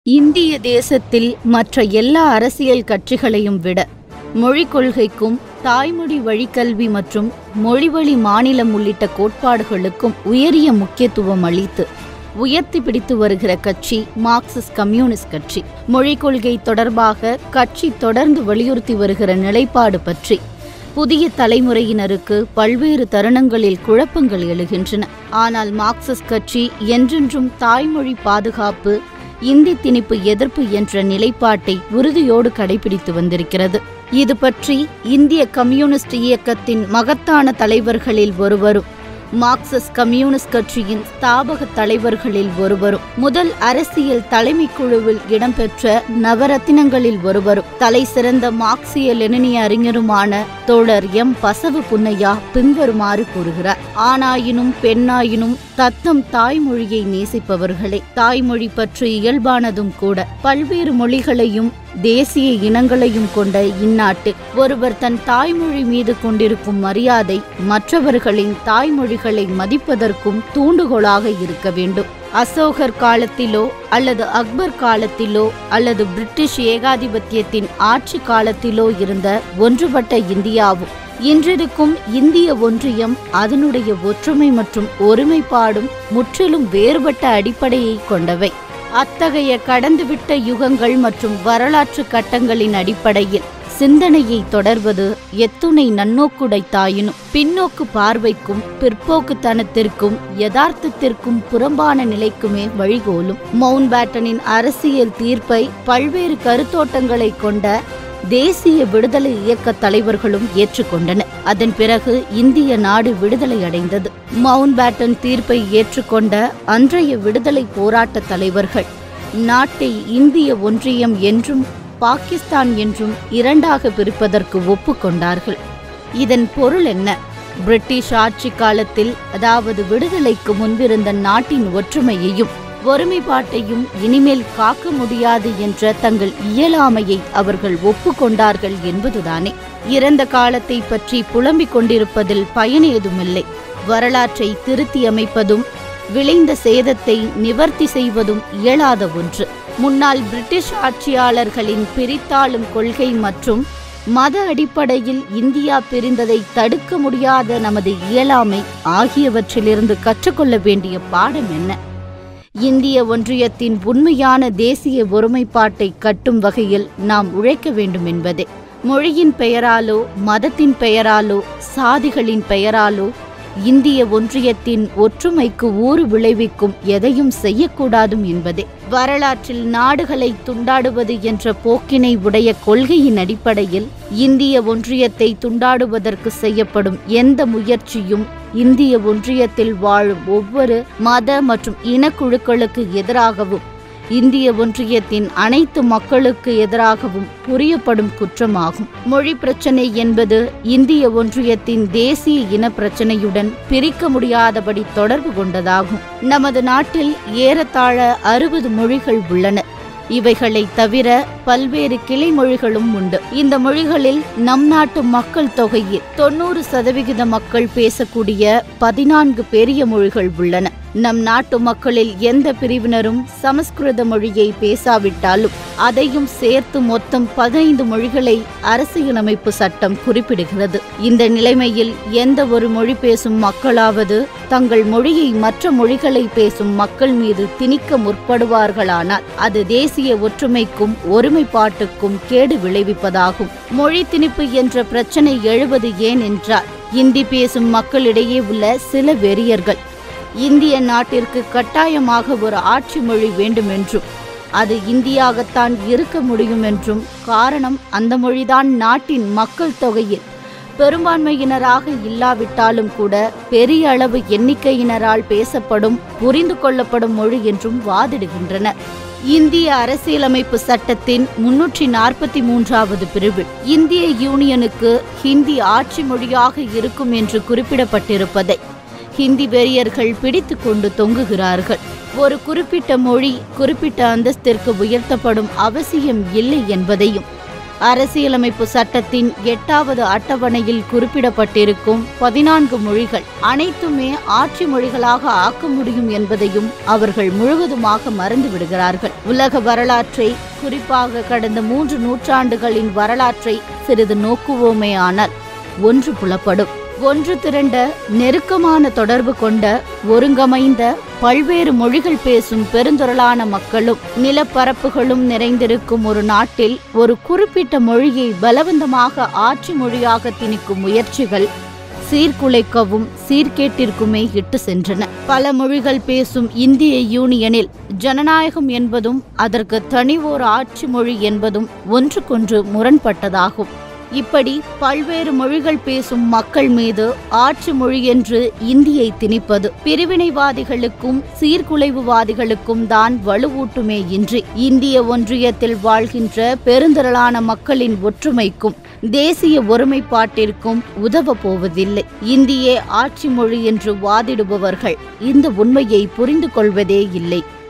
இந்திய தேசத்தில் மற்ற எல்லா அரசியல் கட்சிகளையும் விட மொழிக் கொள்கைக்கும் தாய்மொழி வழிக்கல்வி மற்றும் மொழிவழி மாநிலம் உள்ளிட்ட கோட்பாடுகளுக்கும் உயரிய முக்கியத்துவம் அளித்து உயர்த்தி பிடித்து வருகிற கட்சி மார்க்சிஸ்ட் கம்யூனிஸ்ட் கட்சி மொழிக் கொள்கை தொடர்பாக கட்சி தொடர்ந்து வலியுறுத்தி வருகிற நிலைப்பாடு பற்றி புதிய தலைமுறையினருக்கு பல்வேறு தருணங்களில் குழப்பங்கள் எழுகின்றன ஆனால் மார்க்சிஸ்ட் கட்சி என்றென்றும் தாய்மொழி பாதுகாப்பு இந்தி திணிப்பு எதிர்ப்பு என்ற நிலைப்பாட்டை உறுதியோடு கடைபிடித்து வந்திருக்கிறது இது பற்றி இந்திய கம்யூனிஸ்ட் இயக்கத்தின் மகத்தான தலைவர்களில் ஒருவரும் மார்க்சிஸ்ட் கம்யூனிஸ்ட் கட்சியின் ஸ்தாபக தலைவர்களில் ஒருவரும் முதல் அரசியல் தலைமை குழுவில் இடம்பெற்ற நவரத்தினங்களில் ஒருவரும் தலை சிறந்த மார்க்சிய லெனினிய அறிஞருமான தோழர் எம் பசவு புன்னையா பின்வருமாறு கூறுகிறார் ஆணாயினும் பெண்ணாயினும் தத்தம் தாய்மொழியை நேசிப்பவர்களே தாய்மொழி பற்றி இயல்பானதும் கூட பல்வேறு மொழிகளையும் தேசிய இனங்களையும் கொண்ட இந்நாட்டு ஒருவர் தன் தாய்மொழி மீது கொண்டிருக்கும் மரியாதை மற்றவர்களின் தாய்மொழிகளை மதிப்பதற்கும் தூண்டுகோலாக இருக்க வேண்டும் அசோகர் காலத்திலோ அல்லது அக்பர் காலத்திலோ அல்லது பிரிட்டிஷ் ஏகாதிபத்தியத்தின் ஆட்சி காலத்திலோ இருந்த ஒன்றுபட்ட இந்தியாவும் இன்றிருக்கும் இந்திய ஒன்றியம் அதனுடைய ஒற்றுமை மற்றும் ஒருமைப்பாடும் முற்றிலும் வேறுபட்ட அடிப்படையை கொண்டவை அத்தகைய கடந்துவிட்ட யுகங்கள் மற்றும் வரலாற்று கட்டங்களின் அடிப்படையில் சிந்தனையை தொடர்வது எத்துணை நன்னோக்குடைத்தாயினும் பின்னோக்கு பார்வைக்கும் பிற்போக்குத்தனத்திற்கும் யதார்த்தத்திற்கும் புறம்பான நிலைக்குமே வழிகோலும் மவுண்ட் பேட்டனின் அரசியல் தீர்ப்பை பல்வேறு கருத்தோட்டங்களை கொண்ட தேசிய விடுதலை இயக்க தலைவர்களும் ஏற்றுக்கொண்டனர் அதன் பிறகு இந்திய நாடு விடுதலை அடைந்தது மவுண்ட் பேட்டன் தீர்ப்பை ஏற்றுக்கொண்ட அன்றைய விடுதலை போராட்ட தலைவர்கள் நாட்டை இந்திய ஒன்றியம் என்றும் பாகிஸ்தான் என்றும் இரண்டாக பிரிப்பதற்கு ஒப்புக்கொண்டார்கள் இதன் பொருள் என்ன பிரிட்டிஷ் ஆட்சி காலத்தில் அதாவது விடுதலைக்கு முன்பிருந்த நாட்டின் ஒற்றுமையையும் ஒருமைப்பாட்டையும் இனிமேல் காக்க முடியாது என்ற தங்கள் இயலாமையை அவர்கள் ஒப்புக்கொண்டார்கள் என்பதுதானே இறந்த காலத்தை பற்றி புலம்பிக் கொண்டிருப்பதில் பயன் ஏதுமில்லை வரலாற்றை திருத்தி அமைப்பதும் விளைந்த சேதத்தை நிவர்த்தி செய்வதும் இயலாத ஒன்று முன்னாள் பிரிட்டிஷ் ஆட்சியாளர்களின் பிரித்தாளும் கொள்கை மற்றும் மத அடிப்படையில் இந்தியா பிரிந்ததை தடுக்க முடியாத நமது இயலாமை ஆகியவற்றிலிருந்து கற்றுக்கொள்ள வேண்டிய பாடம் என்ன இந்திய ஒன்றியத்தின் உண்மையான தேசிய ஒருமைப்பாட்டை கட்டும் வகையில் நாம் உழைக்க வேண்டும் என்பதே மொழியின் பெயராலோ மதத்தின் பெயராலோ சாதிகளின் பெயராலோ இந்திய ஒன்றியத்தின் ஒற்றுமைக்கு ஊறு விளைவிக்கும் எதையும் செய்யக்கூடாதும் என்பதே வரலாற்றில் நாடுகளை துண்டாடுவது என்ற போக்கினை உடைய கொள்கையின் அடிப்படையில் இந்திய ஒன்றியத்தை துண்டாடுவதற்கு செய்யப்படும் எந்த முயற்சியும் இந்திய ஒன்றியத்தில் வாழும் ஒவ்வொரு மத மற்றும் இனக்குழுக்களுக்கு எதிராகவும் இந்திய ஒன்றியத்தின் அனைத்து மக்களுக்கு எதிராகவும் புரியப்படும் குற்றமாகும் மொழி பிரச்சனை என்பது இந்திய ஒன்றியத்தின் தேசிய இன பிரச்சனையுடன் பிரிக்க முடியாதபடி தொடர்பு கொண்டதாகும் நமது நாட்டில் ஏறத்தாழ அறுபது மொழிகள் உள்ளன இவைகளை தவிர பல்வேறு கிளை மொழிகளும் உண்டு இந்த மொழிகளில் நம் நாட்டு மக்கள் தொகையில் தொண்ணூறு சதவிகித மக்கள் பேசக்கூடிய பதினான்கு பெரிய மொழிகள் உள்ளன நம் நாட்டு மக்களில் எந்த பிரிவினரும் சமஸ்கிருத மொழியை பேசாவிட்டாலும் அதையும் சேர்த்து மொத்தம் பதினைந்து மொழிகளை அரசியலமைப்பு சட்டம் குறிப்பிடுகிறது இந்த நிலைமையில் எந்த ஒரு மொழி பேசும் மக்களாவது தங்கள் மொழியை மற்ற மொழிகளை பேசும் மக்கள் மீது திணிக்க முற்படுவார்களானால் அது தேசிய ஒற்றுமைக்கும் ஒருமைப்பாட்டுக்கும் கேடு விளைவிப்பதாகும் மொழி திணிப்பு என்ற பிரச்சனை எழுவது ஏன் என்றால் இந்தி பேசும் மக்களிடையே உள்ள சில வெறியர்கள் இந்திய நாட்டிற்கு கட்டாயமாக ஒரு ஆட்சி மொழி வேண்டுமென்றும் அது இந்தியாகத்தான் இருக்க முடியும் என்றும் காரணம் அந்த மொழிதான் நாட்டின் மக்கள் தொகையில் பெரும்பான்மையினராக இல்லாவிட்டாலும் கூட பெரிய அளவு எண்ணிக்கையினரால் பேசப்படும் புரிந்து கொள்ளப்படும் மொழி என்றும் வாதிடுகின்றனர் இந்திய அரசியலமைப்பு சட்டத்தின் முன்னூற்றி நாற்பத்தி மூன்றாவது பிரிவில் இந்திய யூனியனுக்கு ஹிந்தி ஆட்சி மொழியாக இருக்கும் என்று குறிப்பிடப்பட்டிருப்பதை ஹிந்தி வெறியர்கள் பிடித்து கொண்டு தொங்குகிறார்கள் ஒரு குறிப்பிட்ட மொழி குறிப்பிட்ட அந்தஸ்திற்கு உயர்த்தப்படும் அவசியம் இல்லை என்பதையும் அரசியலமைப்பு சட்டத்தின் எட்டாவது அட்டவணையில் குறிப்பிடப்பட்டிருக்கும் பதினான்கு மொழிகள் அனைத்துமே ஆட்சி மொழிகளாக ஆக்க முடியும் என்பதையும் அவர்கள் முழுவதுமாக மறந்து விடுகிறார்கள் உலக வரலாற்றை குறிப்பாக கடந்த மூன்று நூற்றாண்டுகளின் வரலாற்றை சிறிது நோக்குவோமே ஆனால் ஒன்று புலப்படும் ஒன்று திரண்ட நெருக்கமான தொடர்பு கொண்ட ஒருங்கமைந்த பல்வேறு மொழிகள் பேசும் பெருந்திரளான மக்களும் நிலப்பரப்புகளும் நிறைந்திருக்கும் ஒரு நாட்டில் ஒரு குறிப்பிட்ட மொழியை பலவந்தமாக ஆட்சி மொழியாக திணிக்கும் முயற்சிகள் சீர்குலைக்கவும் சீர்கேட்டிற்குமே இட்டு சென்றன பல மொழிகள் பேசும் இந்திய யூனியனில் ஜனநாயகம் என்பதும் அதற்கு தனி ஓர் ஆட்சி மொழி என்பதும் ஒன்றுக்கொன்று முரண்பட்டதாகும் இப்படி பல்வேறு மொழிகள் பேசும் மக்கள் மீது ஆட்சி மொழி என்று இந்தியை திணிப்பது பிரிவினைவாதிகளுக்கும் சீர்குலைவுவாதிகளுக்கும் தான் வலுவூட்டுமே இன்றி இந்திய ஒன்றியத்தில் வாழ்கின்ற பெருந்திரளான மக்களின் ஒற்றுமைக்கும் தேசிய ஒருமைப்பாட்டிற்கும் உதவ போவதில்லை இந்தியே ஆட்சி மொழி என்று வாதிடுபவர்கள் இந்த உண்மையை புரிந்து கொள்வதே இல்லை